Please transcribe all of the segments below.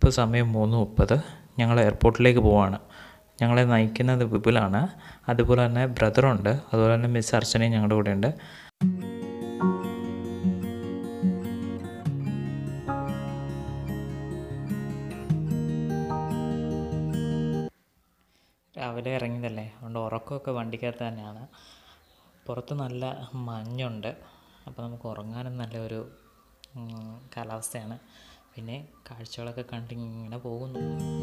ഇപ്പോൾ സമയം മൂന്ന് മുപ്പത് ഞങ്ങൾ എയർപോർട്ടിലേക്ക് പോവാണ് ഞങ്ങളെ നയിക്കുന്നത് വിപുലാണ് അതുപോലെ തന്നെ ബ്രദറുണ്ട് അതുപോലെ തന്നെ മിസ് അർച്ചനയും ഞങ്ങളുടെ കൂടെ ഉണ്ട് രാവിലെ ഇറങ്ങിയതല്ലേ അതുകൊണ്ട് ഉറക്കമൊക്കെ വണ്ടിക്കകത്ത് തന്നെയാണ് പുറത്ത് നല്ല മഞ്ഞുണ്ട് അപ്പോൾ നമുക്ക് ഉറങ്ങാനും നല്ലൊരു ഉം, കാലാവസ്ഥയാണ് പിന്നെ കാഴ്ചകളൊക്കെ കണ്ടിങ്ങനെ പോകുന്നു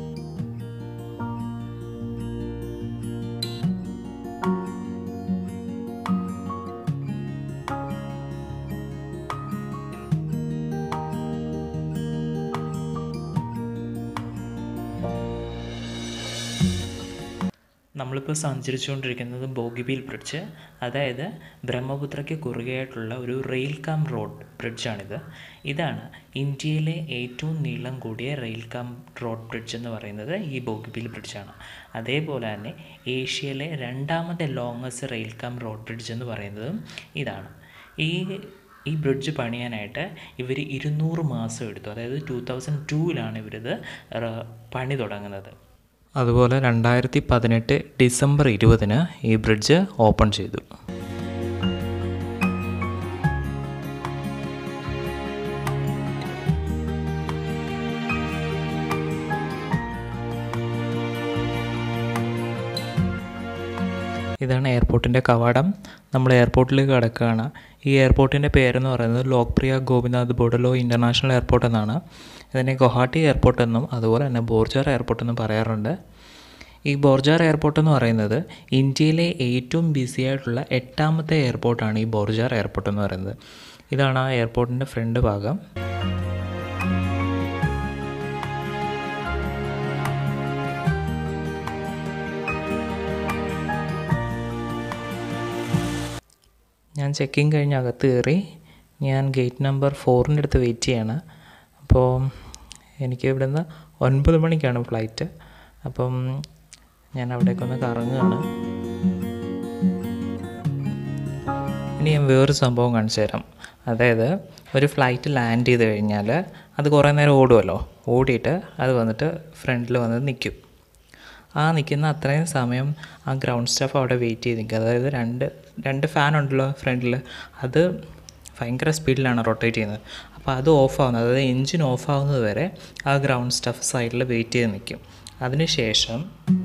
നമ്മളിപ്പോൾ സഞ്ചരിച്ചുകൊണ്ടിരിക്കുന്നത് ബോഗിബീൽ ബ്രിഡ്ജ് അതായത് ബ്രഹ്മപുത്രയ്ക്ക് കുറുകെയായിട്ടുള്ള ഒരു റെയിൽ കം റോഡ് ബ്രിഡ്ജാണിത് ഇതാണ് ഇന്ത്യയിലെ ഏറ്റവും നീളം കൂടിയ റെയിൽ കം റോഡ് ബ്രിഡ്ജ് എന്ന് പറയുന്നത് ഈ ബോഗിബീൽ ബ്രിഡ്ജാണ് അതേപോലെ തന്നെ ഏഷ്യയിലെ രണ്ടാമത്തെ longest rail cum road bridge എന്ന് പറയുന്നതും ഇതാണ് ഈ ഈ ബ്രിഡ്ജ് പണിയാനായിട്ട് ഇവർ ഇരുന്നൂറ് മാസം എടുത്തു അതായത് ടൂ തൗസൻഡ് ടൂവിലാണ് ഇവരിത് റ- പണി തുടങ്ങുന്നത് അതുപോലെ രണ്ടായിരത്തി പതിനെട്ട് ഡിസംബർ ഇരുപതിന് ഈ ബ്രിഡ്ജ് ഓപ്പൺ ചെയ്തു ഇതാണ് എയർപോർട്ടിൻ്റെ കവാടം നമ്മൾ എയർപോർട്ടിലേക്ക് കിടക്കുകയാണ് ഈ എയർപോർട്ടിൻ്റെ പേരെന്ന് പറയുന്നത് ലോക്പ്രിയ ഗോപിനാഥ് ബോഡലോ ഇൻ്റർനാഷണൽ എയർപോർട്ട് എന്നാണ് ഇതിനെ ഗുവാഹട്ടി എയർപോർട്ട് എന്നും അതുപോലെ തന്നെ ബോർജാർ എയർപോർട്ട് എന്നും പറയാറുണ്ട് ഈ ബോർജാർ എയർപോർട്ട് എന്ന് പറയുന്നത് ഇന്ത്യയിലെ ഏറ്റവും ബിസി ആയിട്ടുള്ള എട്ടാമത്തെ എയർപോർട്ടാണ് ഈ ബോർജാർ എയർപോർട്ട് എന്ന് പറയുന്നത് ഇതാണ് ആ എയർപോർട്ടിൻ്റെ ഫ്രണ്ട് ഭാഗം ഞാൻ ചെക്കിങ് കഴിഞ്ഞ് അകത്ത് കയറി ഞാൻ ഗേറ്റ് നമ്പർ ഫോറിൻ്റെ അടുത്ത് വെയിറ്റ് ചെയ്യാണ് അപ്പോൾ എനിക്ക് ഇവിടുന്ന് ഒൻപത് മണിക്കാണ് ഫ്ലൈറ്റ് അപ്പം ഞാൻ അവിടേക്കൊന്ന് കറങ്ങുകയാണ് ഇനി ഞാൻ വേറൊരു സംഭവം കാണിച്ചു തരാം അതായത് ഒരു ഫ്ലൈറ്റ് ലാൻഡ് ചെയ്ത് കഴിഞ്ഞാൽ അത് കുറേ നേരം ഓടുമല്ലോ ഓടിയിട്ട് അത് വന്നിട്ട് ഫ്രണ്ടിൽ വന്ന് നിൽക്കും ആ നിൽക്കുന്ന അത്രയും സമയം ആ ഗ്രൗണ്ട് സ്റ്റാഫ് അവിടെ വെയിറ്റ് ചെയ്ത് നിൽക്കുക അതായത് രണ്ട് രണ്ട് ഫാൻ ഉണ്ടല്ലോ ഫ്രണ്ടിൽ അത് ഭയങ്കര സ്പീഡിലാണ് റൊട്ടേറ്റ് ചെയ്യുന്നത് അപ്പോൾ അത് ഓഫ് ആവുന്നത് അതായത് എൻജിൻ ഓഫ് ആവുന്നത് വരെ ആ ഗ്രൗണ്ട് സ്റ്റാഫ് സൈഡിൽ വെയിറ്റ് ചെയ്ത് നിൽക്കും അതിനുശേഷം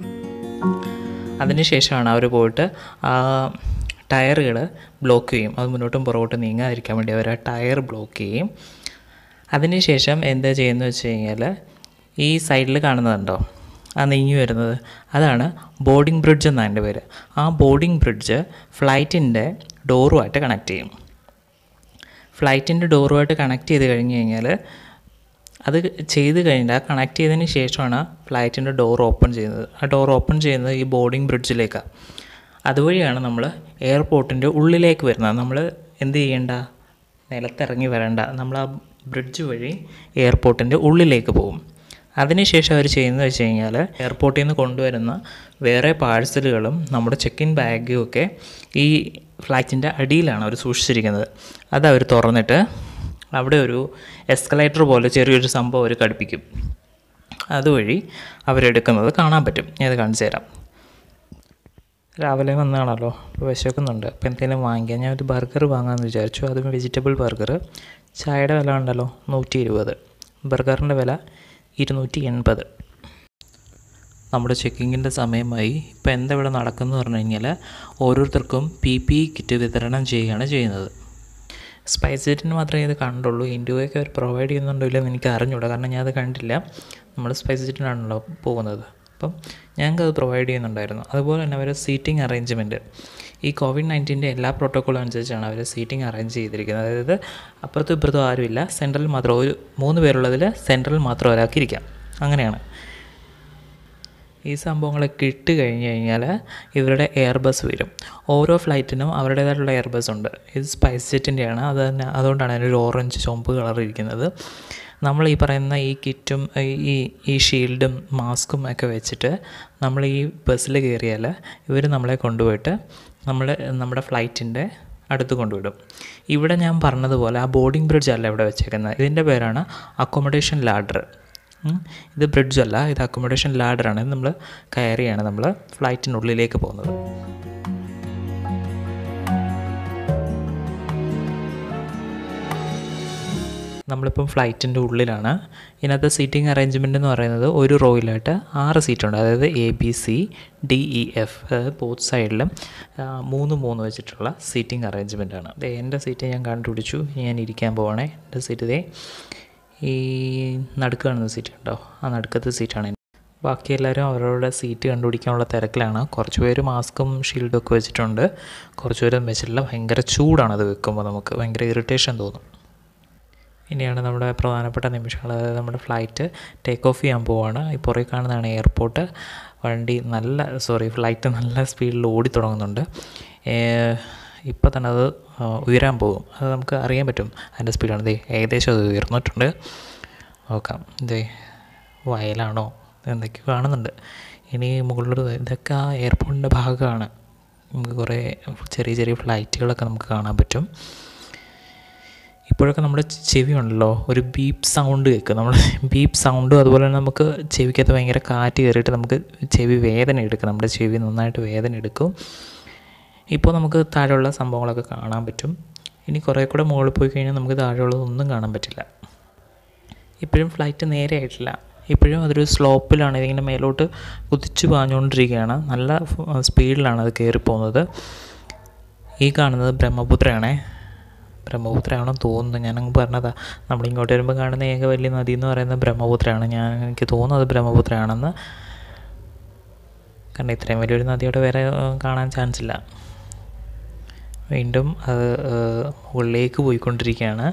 അതിനുശേഷമാണ് അവർ പോയിട്ട് ആ ടയറുകൾ ബ്ലോക്ക് ചെയ്യും അത് മുന്നോട്ടും പുറകോട്ടും നീങ്ങാതിരിക്കാൻ വേണ്ടി അവർ ആ ടയർ ബ്ലോക്ക് ചെയ്യും അതിനുശേഷം എന്താ ചെയ്യുന്നത് വെച്ച് കഴിഞ്ഞാൽ ഈ സൈഡിൽ കാണുന്നതുണ്ടോ ആ നീങ്ങി വരുന്നത് അതാണ് ബോർഡിംഗ് ബ്രിഡ്ജ് എന്നാണ് എൻ്റെ പേര് ആ ബോർഡിംഗ് ബ്രിഡ്ജ് ഫ്ലൈറ്റിൻ്റെ ഡോറുമായിട്ട് കണക്ട് ചെയ്യും ഫ്ലൈറ്റിൻ്റെ ഡോറുമായിട്ട് കണക്ട് ചെയ്ത് കഴിഞ്ഞ് കഴിഞ്ഞാൽ അത് ചെയ്ത് കഴിഞ്ഞാൽ ആ കണക്ട് ചെയ്തതിന് ശേഷമാണ് ഫ്ലൈറ്റിൻ്റെ ഡോർ ഓപ്പൺ ചെയ്യുന്നത് ആ ഡോർ ഓപ്പൺ ചെയ്യുന്നത് ഈ ബോർഡിംഗ് ബ്രിഡ്ജിലേക്കാണ് അതുവഴിയാണ് നമ്മൾ എയർപോർട്ടിൻ്റെ ഉള്ളിലേക്ക് വരുന്നത് നമ്മൾ എന്ത് ചെയ്യേണ്ട നിലത്തിറങ്ങി വരണ്ട നമ്മൾ ആ ബ്രിഡ്ജ് വഴി എയർപോർട്ടിൻ്റെ ഉള്ളിലേക്ക് പോകും അതിനുശേഷം അവർ ചെയ്യുന്നത് വെച്ച് കഴിഞ്ഞാൽ എയർപോർട്ടിൽ നിന്ന് കൊണ്ടുവരുന്ന വേറെ പാഴ്സലുകളും നമ്മുടെ ചെക്ക് ഇൻ ബാഗും ഒക്കെ ഈ ഫ്ലൈറ്റിൻ്റെ അടിയിലാണ് അവർ സൂക്ഷിച്ചിരിക്കുന്നത് അത് അവർ തുറന്നിട്ട് അവിടെ ഒരു എസ്കലേറ്റർ പോലെ ചെറിയൊരു സംഭവം അവർ ഘടിപ്പിക്കും അതുവഴി അവരെടുക്കുന്നത് കാണാൻ പറ്റും ഞാൻ ഇത് കാണിച്ചു തരാം രാവിലെ വന്നതാണല്ലോ അപ്പോൾ വിശക്കുന്നുണ്ട് അപ്പോൾ എന്തെങ്കിലും വാങ്ങിക്കാൻ ഞാൻ ഒരു ബർഗർ വാങ്ങാമെന്ന് വിചാരിച്ചു അതും വെജിറ്റബിൾ ബർഗർ ചായയുടെ വില ഉണ്ടല്ലോ നൂറ്റി ഇരുപത് ബർഗറിൻ്റെ വില ഇരുന്നൂറ്റി എൺപത് നമ്മുടെ ചെക്കിങ്ങിൻ്റെ സമയമായി ഇപ്പോൾ എന്താ ഇവിടെ നടക്കുന്നത് പറഞ്ഞു കഴിഞ്ഞാൽ ഓരോരുത്തർക്കും പി പി ഇ കിറ്റ് വിതരണം ചെയ്യുകയാണ് ചെയ്യുന്നത് സ്പൈസ് ജെറ്റിന് മാത്രമേ ഇത് കണ്ടുള്ളൂ ഇൻഡ്യോയൊക്കെ അവർ പ്രൊവൈഡ് ചെയ്യുന്നുണ്ടോ ഇല്ലെന്ന് എനിക്ക് അറിഞ്ഞൂടാ കാരണം ഞാൻ അത് കണ്ടില്ല നമ്മൾ സ്പൈസ് ജെറ്റിനാണല്ലോ പോകുന്നത് അപ്പം ഞങ്ങൾക്ക് അത് പ്രൊവൈഡ് ചെയ്യുന്നുണ്ടായിരുന്നു അതുപോലെ തന്നെ അവർ സീറ്റിംഗ് അറേഞ്ച്മെൻറ്റ് ഈ കോവിഡ് നയൻറ്റീൻ്റെ എല്ലാ പ്രോട്ടോക്കോളും അനുസരിച്ചാണ് അവർ സീറ്റിംഗ് അറേഞ്ച് ചെയ്തിരിക്കുന്നത് അതായത് അപ്പുറത്തും ഇപ്പുറത്തും ആരുമില്ല സെൻട്രൽ മാത്രം ഒരു മൂന്ന് പേരുള്ളതിൽ സെൻട്രൽ മാത്രം ഒരാൾക്ക് ഇരിക്കാം അങ്ങനെയാണ് ഈ സംഭവങ്ങളൊക്കെ ഇട്ട് കഴിഞ്ഞ് കഴിഞ്ഞാൽ ഇവരുടെ എയർബസ് വരും ഓരോ ഫ്ലൈറ്റിനും അവരുടേതായിട്ടുള്ള എയർബസ് ഉണ്ട് ഇത് സ്പൈസ് ജെറ്റിൻ്റെയാണ് അത് തന്നെ അതുകൊണ്ടാണ് അതിനൊരു ഓറഞ്ച് ചുവപ്പ് കളർ ഇരിക്കുന്നത് നമ്മൾ ഈ പറയുന്ന ഈ കിറ്റും ഈ ഈ ഷീൽഡും മാസ്കും ഒക്കെ വെച്ചിട്ട് നമ്മൾ ഈ ബസ്സിൽ കയറിയാൽ ഇവർ നമ്മളെ കൊണ്ടുപോയിട്ട് നമ്മൾ നമ്മുടെ ഫ്ലൈറ്റിൻ്റെ അടുത്ത് കൊണ്ടുവിടും ഇവിടെ ഞാൻ പറഞ്ഞതുപോലെ ആ ബോർഡിംഗ് ബ്രിഡ്ജ് അല്ല ഇവിടെ വെച്ചേക്കുന്നത് ഇതിൻ്റെ പേരാണ് അക്കോമഡേഷൻ ലാഡർ ഉം. ഇത് ബ്രിഡ്ജ് അല്ല ഇത് അക്കോമഡേഷൻ ലാഡറാണ് ഇത് നമ്മൾ കയറിയാണ് നമ്മൾ ഫ്ലൈറ്റിനുള്ളിലേക്ക് പോകുന്നത് നമ്മളിപ്പം ഫ്ലൈറ്റിൻ്റെ ഉള്ളിലാണ് ഇതിനകത്ത് സീറ്റിംഗ് അറേഞ്ച്മെൻ്റ് എന്ന് പറയുന്നത് ഒരു റോയിലായിട്ട് ആറ് സീറ്റുണ്ട് അതായത് A B C D E F അതായത് ബോത്ത് സൈഡിലും ആ, മൂന്ന് മൂന്ന് വെച്ചിട്ടുള്ള സീറ്റിംഗ് അറേഞ്ച്മെൻ്റ് ആണ് എൻ്റെ സീറ്റ് ഞാൻ കണ്ടുപിടിച്ചു ഇനി ഞാൻ ഇരിക്കാൻ പോവാണേ എൻ്റെ സീറ്റ് ഇതേ ഈ നടുക്ക് കാണുന്ന സീറ്റ് ഉണ്ടോ ആ നടുക്കത്തെ സീറ്റാണ് ബാക്കി എല്ലാവരും അവരവരുടെ സീറ്റ് കണ്ടുപിടിക്കാനുള്ള തിരക്കിലാണ് കുറച്ച് പേര് മാസ്കും ഷീൽഡും ഒക്കെ വെച്ചിട്ടുണ്ട് കുറച്ച് പേരും വെച്ചിട്ടില്ല ഭയങ്കര ചൂടാണ് അത് വെക്കുമ്പോൾ നമുക്ക് ഭയങ്കര ഇറിറ്റേഷൻ തോന്നും ഇനിയാണ് നമ്മുടെ പ്രധാനപ്പെട്ട നിമിഷങ്ങൾ അതായത് നമ്മുടെ ഫ്ലൈറ്റ് ടേക്ക് ഓഫ് ചെയ്യാൻ പോവാണ് ഈ പുറകെ കാണുന്നതാണ് എയർപോർട്ട് വണ്ടി നല്ല സോറി ഫ്ലൈറ്റ് നല്ല സ്പീഡിൽ ഓടി തുടങ്ങുന്നുണ്ട് ഇപ്പോൾ തന്നെ അത് ആ, ഉയരാൻ പോകും അത് നമുക്ക് അറിയാൻ പറ്റും അതിൻ്റെ സ്പീഡാണ് ദേ ഏകദേശം അത് ഉയർന്നിട്ടുണ്ട് നോക്കാം ദേ വയലാണോ എന്തൊക്കെയോ കാണുന്നുണ്ട് ഇനി മുകളിലൊരു ഇതൊക്കെ ആ എയർപോർട്ടിൻ്റെ ഭാഗമാണ് നമുക്ക് കുറേ ചെറിയ ചെറിയ ഫ്ലൈറ്റുകളൊക്കെ നമുക്ക് കാണാൻ പറ്റും ഇപ്പോഴൊക്കെ നമ്മുടെ ചെവി ഉണ്ടല്ലോ ഒരു ബീപ്പ് സൗണ്ട് കേൾക്കും നമ്മൾ ബീപ്പ് സൗണ്ടും അതുപോലെ തന്നെ നമുക്ക് ചെവിക്കകത്ത് ഭയങ്കര കാറ്റ് കയറിയിട്ട് നമുക്ക് ചെവി വേദന എടുക്കും നമ്മുടെ ചെവി നന്നായിട്ട് വേദന എടുക്കും ഇപ്പോൾ നമുക്ക് താഴെയുള്ള സംഭവങ്ങളൊക്കെ കാണാൻ പറ്റും ഇനി കുറേ കൂടെ മുകളിൽ പോയി കഴിഞ്ഞാൽ നമുക്ക് താഴെയുള്ളതൊന്നും കാണാൻ പറ്റില്ല ഇപ്പോഴും ഫ്ലൈറ്റ് നേരെ ആയിട്ടില്ല ഇപ്പോഴും അതൊരു സ്ലോപ്പിലാണ് ഇതിങ്ങനെ മേലോട്ട് കുതിച്ച് പാഞ്ഞുകൊണ്ടിരിക്കുകയാണ് നല്ല ഫ്- സ്പീഡിലാണ് അത് കയറിപ്പോകുന്നത് ഈ കാണുന്നത് ബ്രഹ്മപുത്രയാണേ ബ്രഹ്മപുത്രയാണെന്ന് തോന്നുന്നു ഞാനങ്ങ് പറഞ്ഞതാ നമ്മളിങ്ങോട്ട് വരുമ്പോൾ കാണുന്ന ഏക വലിയ നദി എന്ന് പറയുന്നത് ബ്രഹ്മപുത്രയാണ് ഞാൻ എനിക്ക് തോന്നുന്നത് ബ്രഹ്മപുത്രയാണെന്ന് കാരണം ഇത്രയും വലിയൊരു നദിയോടെ വേറെ ഏഹ്, കാണാൻ ചാൻസ് ഇല്ല വീണ്ടും അത് ഏഹ്, മുകളിലേക്ക് പോയിക്കൊണ്ടിരിക്കുകയാണ്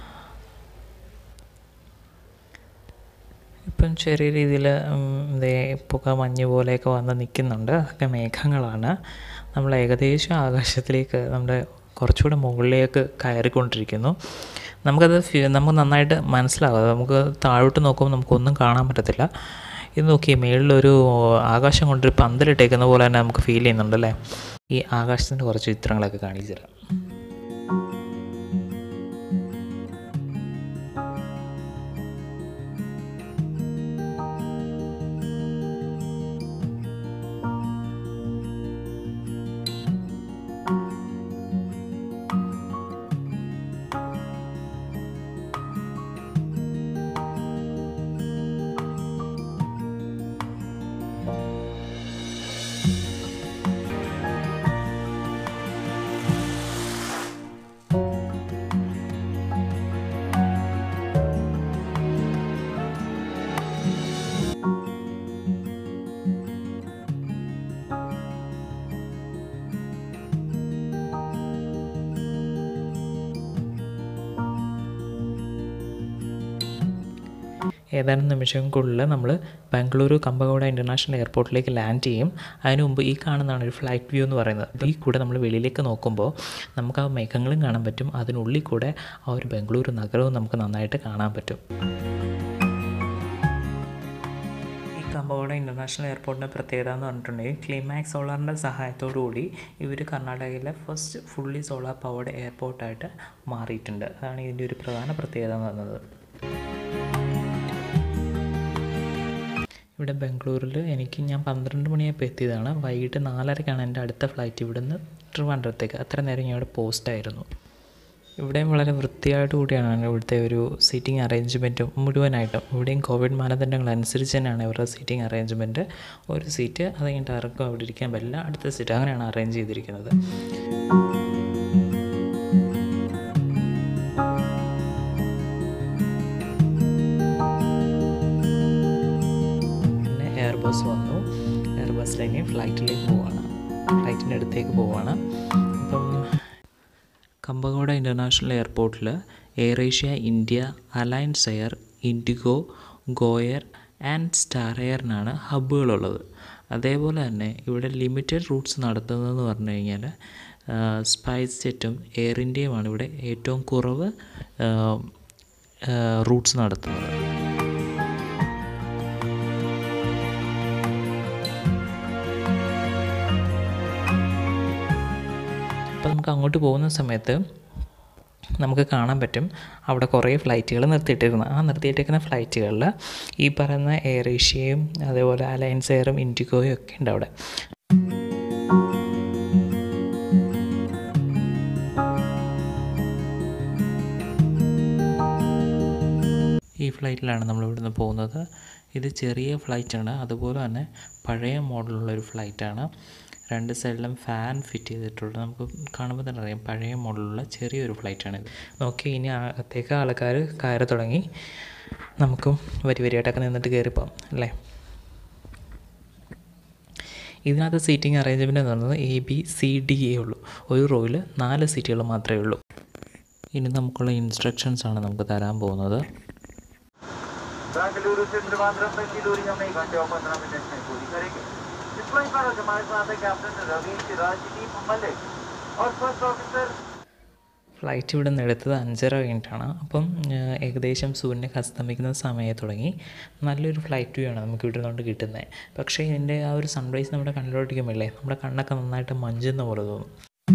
ഇപ്പം ചെറിയ രീതിയിൽ ഇതേ പുക മഞ്ഞ് പോലെയൊക്കെ വന്ന് നിൽക്കുന്നുണ്ട് അതൊക്കെ മേഘങ്ങളാണ് നമ്മൾ ഏകദേശം ആകാശത്തിലേക്ക് നമ്മുടെ കുറച്ചുകൂടെ മുകളിലേക്ക് കയറിക്കൊണ്ടിരിക്കുന്നു നമുക്കത് ഫീ- നമുക്ക് നന്നായിട്ട് മനസ്സിലാവും നമുക്ക് താഴോട്ട് നോക്കുമ്പോൾ നമുക്കൊന്നും കാണാൻ പറ്റത്തില്ല ഇത് നോക്കി മേളിലൊരു ആകാശം കൊണ്ടൊരു പന്തലിട്ടേക്കുന്ന പോലെ തന്നെ നമുക്ക് ഫീൽ ചെയ്യുന്നുണ്ട് അല്ലേ ഈ ആകാശത്തിൻ്റെ കുറച്ച് ചിത്രങ്ങളൊക്കെ കാണിച്ചു തരാം ഏതാനും നിമിഷങ്ങൾക്കുള്ളിൽ നമ്മൾ ബാംഗ്ലൂരു കമ്പഗൗഡ ഇൻ്റർനാഷണൽ എയർപോർട്ടിലേക്ക് ലാൻഡ് ചെയ്യും അതിന് മുമ്പ് ഈ കാണുന്നതാണ് ഒരു ഫ്ലൈറ്റ് വ്യൂ എന്ന് പറയുന്നത് ഈ കൂടെ നമ്മൾ വെളിയിലേക്ക് നോക്കുമ്പോൾ നമുക്ക് ആ മേഘങ്ങളും കാണാൻ പറ്റും അതിനുള്ളിൽ കൂടെ ആ ഒരു ബാംഗ്ലൂരു നഗരവും നമുക്ക് നന്നായിട്ട് കാണാൻ പറ്റും ഈ കമ്പഗൗഡ ഇൻ്റർനാഷണൽ എയർപോർട്ടിൻ്റെ പ്രത്യേകത എന്ന് പറഞ്ഞിട്ടുണ്ടെങ്കിൽ ക്ലിമാക്സ് സോളാറിൻ്റെ സഹായത്തോടു കൂടി ഇവർ കർണാടകയിലെ ഫസ്റ്റ് ഫുള്ളി സോളാർ പവർഡ് എയർപോർട്ടായിട്ട് മാറിയിട്ടുണ്ട് അതാണ് ഇതിൻ്റെ ഒരു പ്രധാന പ്രത്യേകത എന്ന് പറയുന്നത് ഇവിടെ ബാംഗ്ലൂരിൽ എനിക്ക് ഞാൻ പന്ത്രണ്ട് മണിയായപ്പോൾ എത്തിയതാണ് വൈകിട്ട് നാലരയ്ക്കാണ് എൻ്റെ അടുത്ത ഫ്ലൈറ്റ് ഇവിടുന്ന് ട്രിവാൻഡ്രത്തേക്ക് അത്ര നേരം ഞാൻ ഇവിടെ പോസ്റ്റായിരുന്നു ഇവിടെയും വളരെ വൃത്തിയായിട്ട് കൂടിയാണ് ഇവിടുത്തെ ഒരു സീറ്റിംഗ് അറേഞ്ച്മെൻറ്റും മുഴുവനായിട്ടും ഇവിടെയും കോവിഡ് മാനദണ്ഡങ്ങൾ അനുസരിച്ച് തന്നെയാണ് ഇവരുടെ സീറ്റിംഗ് അറേഞ്ച്മെൻറ്റ് ഒരു സീറ്റ് അത് കഴിഞ്ഞിട്ട് ആർക്കും അവിടെ ഇരിക്കാൻ പറ്റില്ല അടുത്ത സീറ്റ് അങ്ങനെയാണ് അറേഞ്ച് ചെയ്തിരിക്കുന്നത് പിന്നെ എയർ ബസ് വന്നു എയർ ബസ്സിലേക്ക് ഫ്ലൈറ്റിലേക്ക് പോവാണ് ഫ്ലൈറ്റിൻ്റെ അടുത്തേക്ക് പോവാണ് അപ്പം കമ്പഗോഡ ഇൻ്റർനാഷണൽ എയർപോർട്ടിൽ AirAsia India Alliance Air IndiGo GoAir and Star എയറിനാണ് ഹബ്ബുകളുള്ളത് അതേപോലെ തന്നെ ഇവിടെ ലിമിറ്റഡ് റൂട്ട്സ് നടത്തുന്നതെന്ന് പറഞ്ഞു കഴിഞ്ഞാൽ സ്പൈസ് ജെറ്റും എയർ ഇന്ത്യയുമാണ് ഇവിടെ ഏറ്റവും കുറവ് റൂട്ട്സ് നടത്തുന്നത് അപ്പോൾ നമുക്ക് അങ്ങോട്ട് പോകുന്ന സമയത്ത് നമുക്ക് കാണാൻ പറ്റും അവിടെ കുറേ ഫ്ലൈറ്റുകൾ നിർത്തിയിട്ടിരുന്നു ആ നിർത്തിയിട്ടിരിക്കുന്ന ഫ്ലൈറ്റുകളിൽ ഈ പറയുന്ന എയർ ഏഷ്യയും അതേപോലെ അലയൻസ് എയറും ഇൻഡിഗോയും ഒക്കെ ഉണ്ട് അവിടെ ഈ ഫ്ലൈറ്റിലാണ് നമ്മൾ ഇവിടുന്ന് പോകുന്നത് ഇത് ചെറിയ ഫ്ലൈറ്റാണ് അതുപോലെ തന്നെ പഴയ മോഡലുള്ള ഒരു ഫ്ലൈറ്റാണ് രണ്ട് സൈഡിലും ഫാൻ ഫിറ്റ് ചെയ്തിട്ടുള്ളത് നമുക്ക് കാണുമ്പോൾ തന്നെ അറിയാം പഴയ മോഡലുള്ള ചെറിയൊരു ഫ്ലൈറ്റാണിത് നോക്കി ഇനി അകത്തേക്ക് ആൾക്കാർ കയറി തുടങ്ങി നമുക്കും വരി വരിയായിട്ടൊക്കെ നിന്നിട്ട് കയറിപ്പോകാം അല്ലേ ഇതിനകത്ത് സീറ്റിംഗ് അറേഞ്ച്മെൻറ്റ് എന്ന് പറയുന്നത് A B C D A ഉള്ളൂ ഒരു റോയിൽ നാല് സീറ്റുകൾ മാത്രമേ ഉള്ളൂ ഇനി നമുക്കുള്ള ഇൻസ്ട്രക്ഷൻസ് ആണ് നമുക്ക് തരാൻ പോകുന്നത് बेंगलुरु से त्रिवांद्रम तक की दूरी हम एक घंटे और पंद्रह मिनट में पूरी करेंगे इस फ्लाइट पर आज हमारे साथ है कैप्टन रवीश राजदीप मलिक और फर्स्ट ऑफिसर ഫ്ലൈറ്റ് ഇവിടെ നിന്ന് എടുത്തത് അഞ്ചര കഴിഞ്ഞിട്ടാണ് അപ്പം ഏഹ്, ഏകദേശം സൂര്യനെ അസ്തമിക്കുന്ന സമയം തുടങ്ങി നല്ലൊരു ഫ്ലൈറ്റ് വ്യൂ ആണ് നമുക്ക് ഇവിടെ നിന്നുകൊണ്ട് കിട്ടുന്നത് പക്ഷേ ഇതിൻ്റെ ആ ഒരു സൺറൈസ് നമ്മുടെ കണ്ടിലോട്ടിരിക്കുമ്പോഴേ നമ്മുടെ കണ്ണൊക്കെ നന്നായിട്ട് മഞ്ചുന്ന പോലെ തോന്നും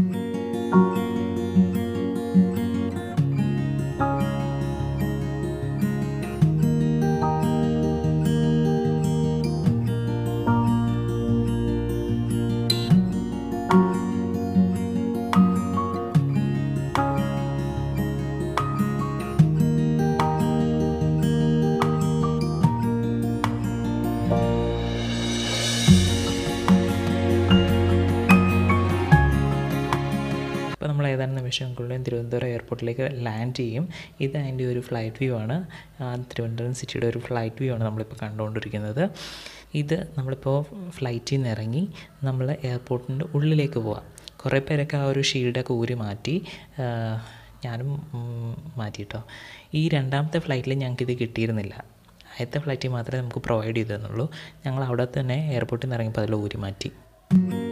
ഇപ്പോൾ നമ്മൾ ഏതാനും നിമിഷങ്ങൾക്കുള്ളിൽ തിരുവനന്തപുരം എയർപോർട്ടിലേക്ക് ലാൻഡ് ചെയ്യും ഇത് അതിൻ്റെ ഒരു ഫ്ലൈറ്റ് വ്യൂ ആണ് ആ തിരുവനന്തപുരം സിറ്റിയുടെ ഒരു ഫ്ലൈറ്റ് വ്യൂ ആണ് നമ്മളിപ്പോൾ കണ്ടുകൊണ്ടിരിക്കുന്നത് ഇത് നമ്മളിപ്പോൾ ഫ്ലൈറ്റിൽ നിന്ന് ഇറങ്ങി നമ്മൾ എയർപോർട്ടിൻ്റെ ഉള്ളിലേക്ക് പോവാം കുറേ പേരൊക്കെ ആ ഒരു ഷീൽഡൊക്കെ ഊരി മാറ്റി ആ, ഞാനും ഉം, മാറ്റി കേട്ടോ ഈ രണ്ടാമത്തെ ഫ്ലൈറ്റിൽ ഞങ്ങൾക്ക് ഇത് കിട്ടിയിരുന്നില്ല ആദ്യത്തെ ഫ്ലൈറ്റിൽ മാത്രമേ നമുക്ക് പ്രൊവൈഡ് ചെയ്തു തന്നുള്ളൂ ഞങ്ങൾ അവിടെ തന്നെ എയർപോർട്ടിൽ നിന്ന് ഇറങ്ങിയപ്പോൾ അതിൽ ഊരി മാറ്റി